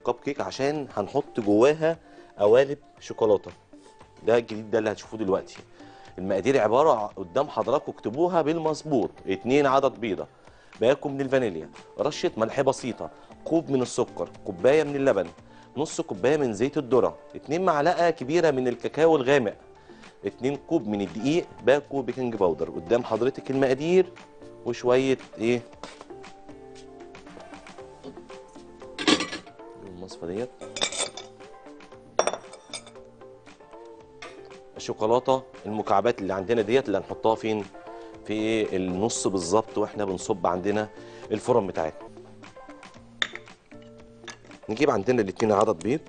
كب كيك عشان هنحط جواها قوالب شوكولاته ده الجديد ده اللي هتشوفوه دلوقتي المقادير عباره ع- قدام حضراتكم اكتبوها بالمظبوط اتنين عدد بيضه باكو من الفانيليا رشه ملح بسيطه كوب من السكر كوبايه من اللبن نص كوبايه من زيت الذره اتنين معلقه كبيره من الكاكاو الغامق اتنين كوب من الدقيق باكو بيكنج باودر قدام حضرتك المقادير وشويه ايه المصفى ديت الشوكولاته المكعبات اللي عندنا ديت اللي هنحطها فين في النص بالظبط واحنا بنصب عندنا الفرن بتاعتنا نجيب عندنا الاتنين عدد بيض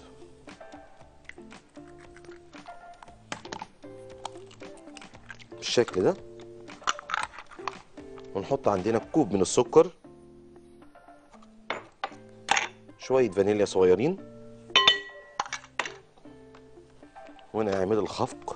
بالشكل ده ونحط عندنا كوب من السكر شوية فانيليا صغيرين ونعمل الخفق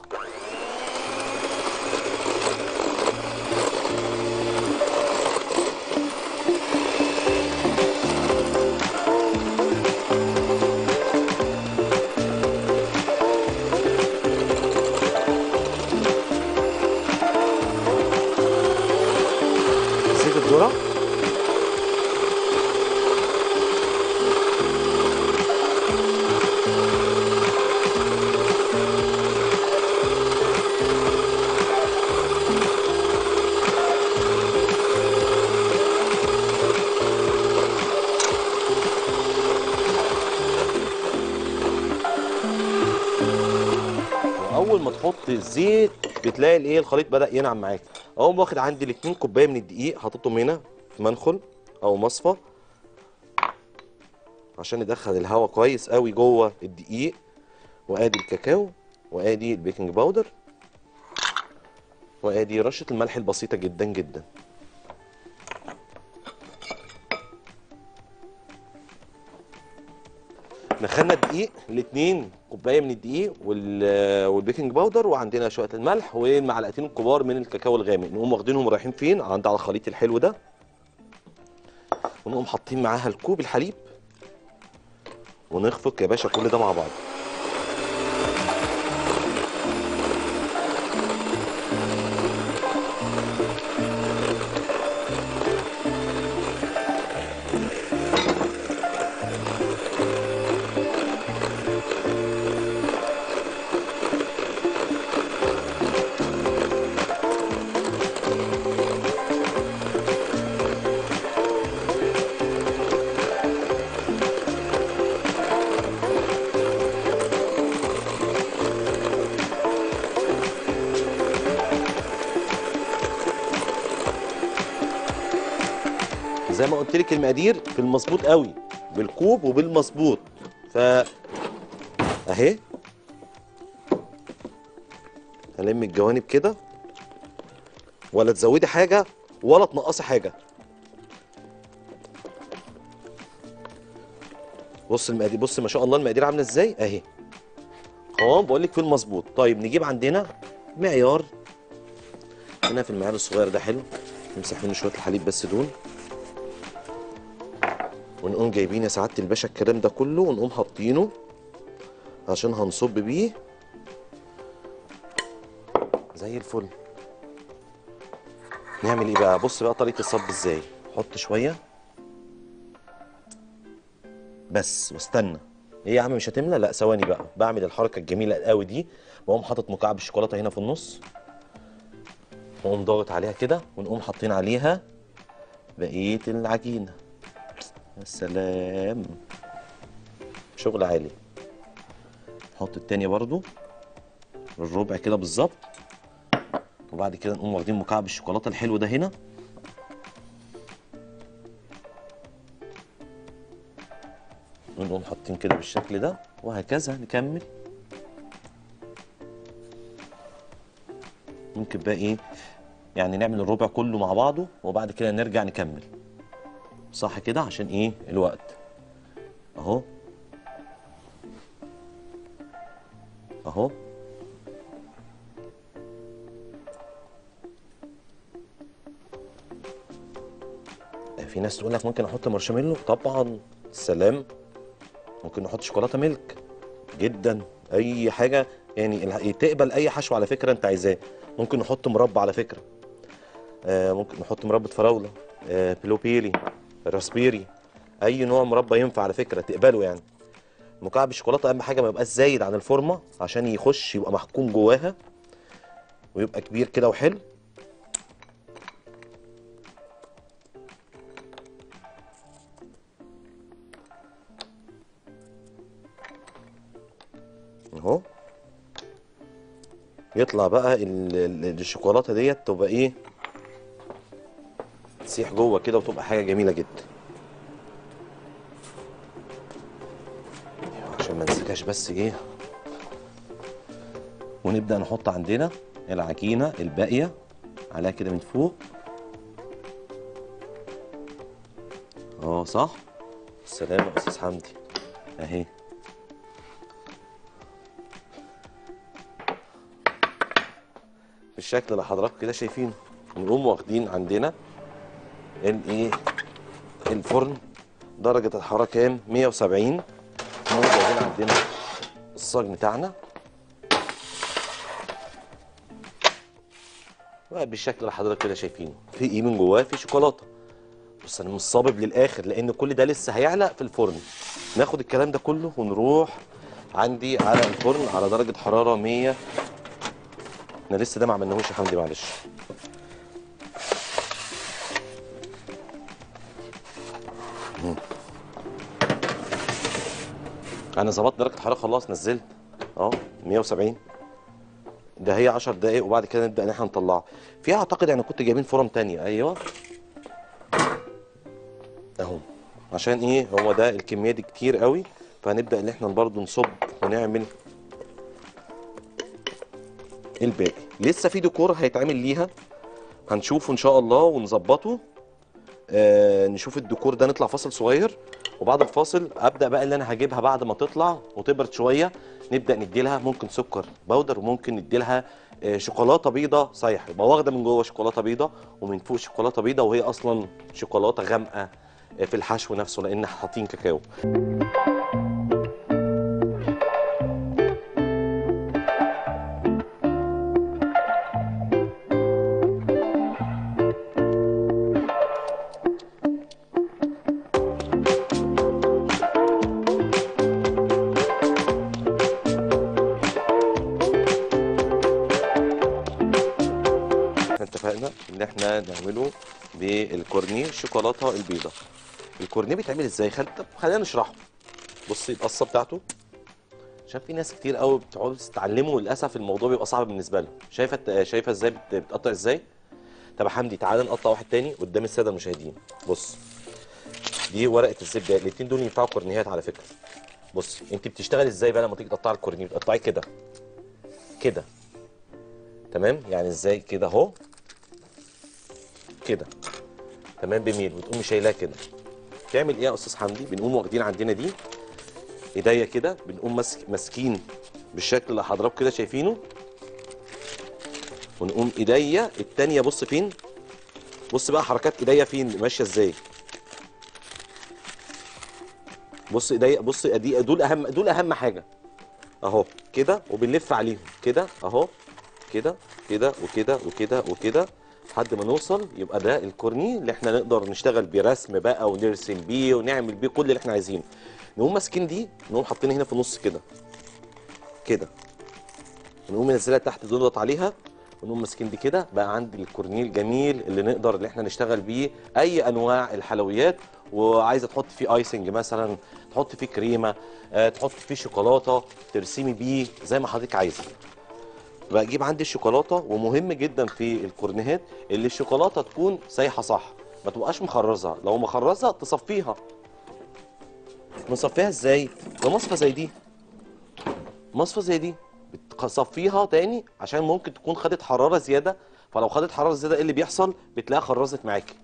زيت الذرة واول ما تحط الزيت بتلاقي الايه الخليط بدا ينعم معاك اقوم واخد عندي الاتنين كوبايه من الدقيق حاططهم هنا في منخل او مصفى عشان ندخل الهواء كويس قوي جوه الدقيق وادي الكاكاو وادي البيكنج باودر وادي رشه الملح البسيطه جدا جدا دخلنا الدقيق الاثنين كوبايه من الدقيق وال- والبيكنج باودر وعندنا شويه الملح والمعلقتين الكبار من الكاكاو الغامق نقوم واخدينهم رايحين فين عند على الخليط الحلو ده ونقوم حاطين معاها الكوب الحليب ونخفق يا باشا كل ده مع بعض زي ما قلت لك المقادير في المظبوط قوي بالكوب وبالمظبوط ف اهي هلم الجوانب كده ولا تزودي حاجه ولا تنقصي حاجه بص المقادير بص ما شاء الله المقادير عامله ازاي اهي قوام بقول لك في المظبوط طيب نجيب عندنا معيار هنا في المعيار الصغير ده حلو نمسح منه شويه الحليب بس دول ونقوم جايبين يا سعاده الباشا الكلام ده كله ونقوم حاطينه عشان هنصب بيه زي الفل نعمل ايه بقى بص بقى طريقه الصب ازاي حط شويه بس واستنى ايه يا عم مش هتملى لا ثواني بقى بعمل الحركه الجميله قوي دي بقوم حاطط مكعب الشوكولاته هنا في النص ونقوم ضاغط عليها كده ونقوم حاطين عليها بقيه العجينه يا سلام شغل عالي نحط التانية برضو الربع كده بالظبط وبعد كده نقوم واخدين مكعب الشوكولاته الحلو ده هنا ونقوم حاطين كده بالشكل ده وهكذا نكمل ممكن بقى ايه يعني نعمل الربع كله مع بعضه وبعد كده نرجع نكمل صح كده عشان ايه الوقت اهو اهو في ناس تقول لك ممكن احط مارشميلو طبعا سلام ممكن نحط شوكولاته ميلك جدا اي حاجه يعني الح- تقبل اي حشو على فكره انت عايزاه ممكن نحط مربى على فكره آه ممكن نحط مربى فراوله آه بلوبيري راسبيري اي نوع مربى ينفع على فكره تقبله يعني مكعب الشوكولاته اهم حاجه ما يبقاش زايد عن الفورمه عشان يخش يبقى محكوم جواها ويبقى كبير كده وحلو اهو يطلع بقى ال- ال- الشوكولاته ديت تبقى ايه تسيح جوه كده وتبقى حاجه جميله جدا عشان ما نسيبهاش بس ايه ونبدا نحط عندنا العجينه الباقيه عليها كده من فوق اه صح السلام يا استاذ حمدي اهي بالشكل اللي حضراتكم كده شايفينه نقوم واخدين عندنا الايه الفرن درجة الحرارة كام 170 نقوم جايبين عندنا الصاج بتاعنا بقى بالشكل اللي حضرتك كده شايفينه في ايه من جواه في شوكولاته بس انا مش صابب للاخر لان كل ده لسه هيعلق في الفرن ناخد الكلام ده كله ونروح عندي على الفرن على درجه حراره 100 احنا لسه ده ما عملناهوش يا حمدي معلش مم. انا ظبطت درجه الحراره خلاص نزلت اه 170 ده هي 10 دقايق وبعد كده نبدا ان احنا نطلعه في اعتقد انا كنت جايبين فرم تانية ايوه اهو عشان ايه هو ده الكميه دي كتير قوي فهنبدا ان احنا برضو نصب ونعمل الباقي لسه في ديكور هيتعمل ليها هنشوفه ان شاء الله ونظبطه آه نشوف الديكور ده نطلع فاصل صغير وبعد الفاصل ابدا بقى اللي انا هجيبها بعد ما تطلع وتبرد شويه نبدا ندي لها ممكن سكر بودر وممكن ندي لها آه شوكولاته بيضه صيح يبقى واخده من جوه شوكولاته بيضه ومن فوق شوكولاته بيضه وهي اصلا شوكولاته غامقه آه، في الحشو نفسه لان حاطين كاكاو احنا اتفقنا ان احنا نعمله بالكورنيه الشوكولاته البيضاء الكورنيه بيتعمل ازاي خل... طب خلينا نشرحه بصي القصه بتاعته عشان في ناس كتير قوي بتقعد تتعلموا للاسف الموضوع بيبقى صعب بالنسبه لهم شايفه شايفه ازاي بت- بتقطع ازاي طب يا حمدي تعالى نقطع واحد تاني قدام الساده المشاهدين بص دي ورقه الزبده الاثنين دول ينفعوا كورنيهات على فكره بصي انت بتشتغل ازاي بقى لما تيجي تقطعي الكورنيه بتقطعي كده كده تمام يعني ازاي كده اهو كده تمام بميل وتقومي شايلاه كده تعمل ايه يا استاذ حمدي بنقوم واخدين عندنا دي ايديا كده بنقوم ماسك ماسكين بالشكل اللي حضراتكم كده شايفينه ونقوم ايديا التانية بص فين بص بقى حركات ايديا فين ماشيه ازاي بص ايديا بص دي دول اهم دول اهم حاجه اهو كده وبنلف عليهم كده اهو كده كده وكده وكده وكده لحد ما نوصل يبقى ده الكورني اللي احنا نقدر نشتغل بيه رسم بقى ونرسم بيه ونعمل بيه كل اللي احنا عايزينه نقوم ماسكين دي نقوم حاطينها هنا في النص كده كده ونقوم منزلها تحت نضغط عليها ونقوم ماسكين دي كده بقى عندي الكورنيه الجميل اللي نقدر ان احنا نشتغل بيه اي انواع الحلويات وعايزه تحط فيه ايسنج مثلا تحط فيه كريمه آه، تحط فيه شوكولاته ترسمي بيه زي ما حضرتك عايزه بجيب عندي الشوكولاته ومهم جدا في الكورنيهات اللي الشوكولاته تكون سايحه صح ما تبقاش مخرزه لو مخرزه تصفيها نصفيها ازاي بمصفى زي دي مصفى زي دي بتصفيها تاني عشان ممكن تكون خدت حراره زياده فلو خدت حراره زياده ايه اللي بيحصل بتلاقيها خرزت معاكي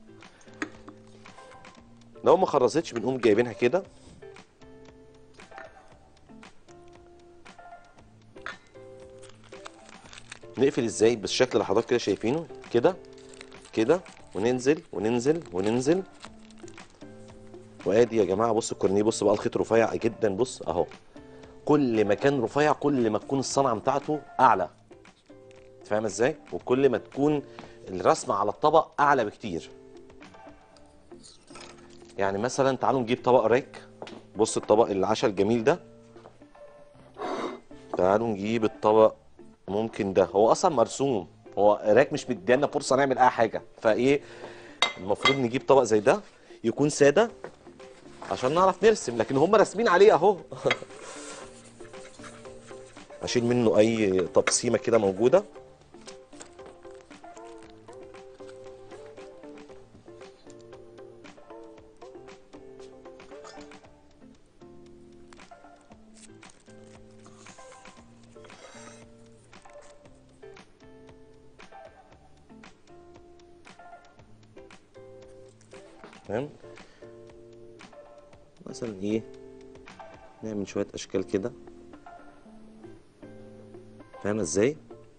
لو ما خرزتش بنقوم جايبينها كده نقفل ازاي بالشكل اللي حضرتك كده شايفينه كده كده وننزل وننزل وننزل وادي يا جماعه بص الكورنيه بص بقى الخيط رفيع جدا بص اهو كل ما كان رفيع كل ما تكون الصنعه بتاعته اعلى فاهم ازاي وكل ما تكون الرسمه على الطبق اعلى بكتير يعني مثلا تعالوا نجيب طبق ريك بص الطبق العشاء الجميل ده تعالوا نجيب الطبق ممكن ده هو اصلا مرسوم هو راك مش مدينا فرصه نعمل اي حاجه فايه المفروض نجيب طبق زي ده يكون ساده عشان نعرف نرسم لكن هم راسمين عليه اهو اشيل منه اي تبصيمه كده موجوده تمام مثلا ايه نعمل شويه اشكال كده فاهم ازاي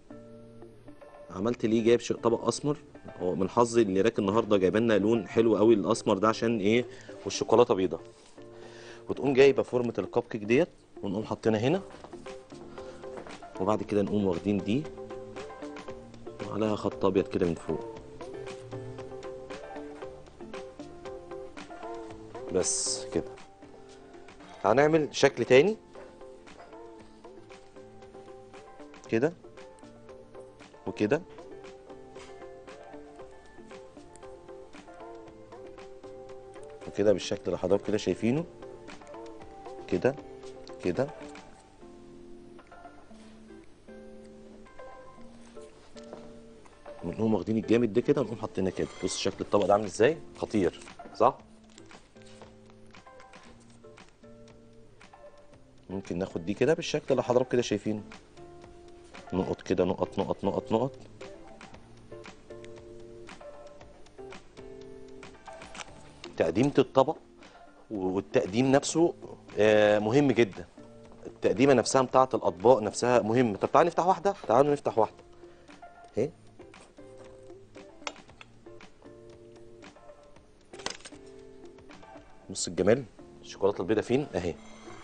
عملت ليه جايب ش- طبق اسمر هو من حظي اللي راك النهارده جايب لنا لون حلو قوي الاسمر ده عشان ايه والشوكولاته بيضه وتقوم جايبه فورمه الكب كيك ديت ونقوم حاطينها هنا وبعد كده نقوم واخدين دي وعليها خط ابيض كده من فوق بس كده هنعمل شكل تاني كده وكده وكده بالشكل اللي حضراتكم كده شايفينه كده كده ونقوم واخدين الجامد ده كده ونقوم حاطينه كده بص شكل الطبق ده عامل ازاي خطير صح ممكن ناخد دي كده بالشكل اللي حضراتكم كده شايفينه نقط كده نقط نقط نقط نقط تقديمة الطبق والتقديم نفسه آه، مهم جدا التقديمة نفسها بتاعة الأطباق نفسها مهمة طب تعالوا نفتح واحدة تعالوا نفتح واحدة اهي بص الجمال الشوكولاتة البيضاء فين اهي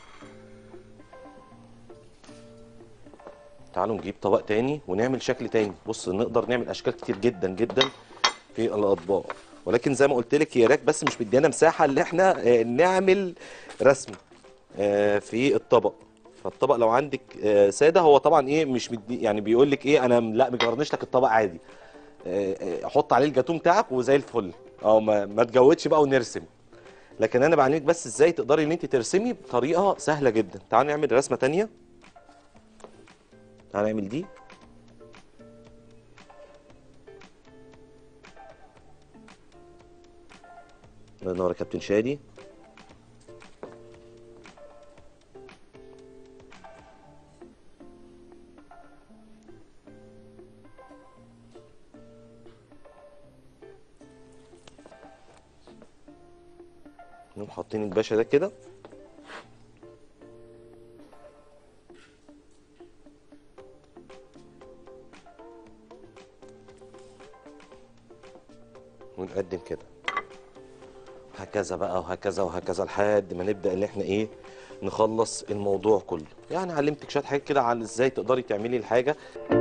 تعالوا نجيب طبق تاني ونعمل شكل تاني بص نقدر نعمل اشكال كتير جدا جدا في الاطباق ولكن زي ما قلت لك هي راك بس مش مديانا مساحه اللي احنا آه، نعمل رسم آه، في الطبق فالطبق لو عندك آه، ساده هو طبعا ايه مش مدي يعني بيقول لك ايه انا لا مجرنش لك الطبق عادي آه، آه، حط عليه الجاتوه بتاعك وزي الفل او ما, ما تجودش بقى ونرسم لكن انا بعلمك بس ازاي تقدري ان انت ترسمي بطريقه سهله جدا تعالوا نعمل رسمه تانية تعالى نعمل دي الله ينور يا كابتن شادي نقوم حاطين الباشا ده كده ونقدم كده هكذا بقى وهكذا وهكذا لحد ما نبدا ان احنا ايه نخلص الموضوع كله يعني علمتك شويه حاجات كده على ازاي تقدري تعملي الحاجه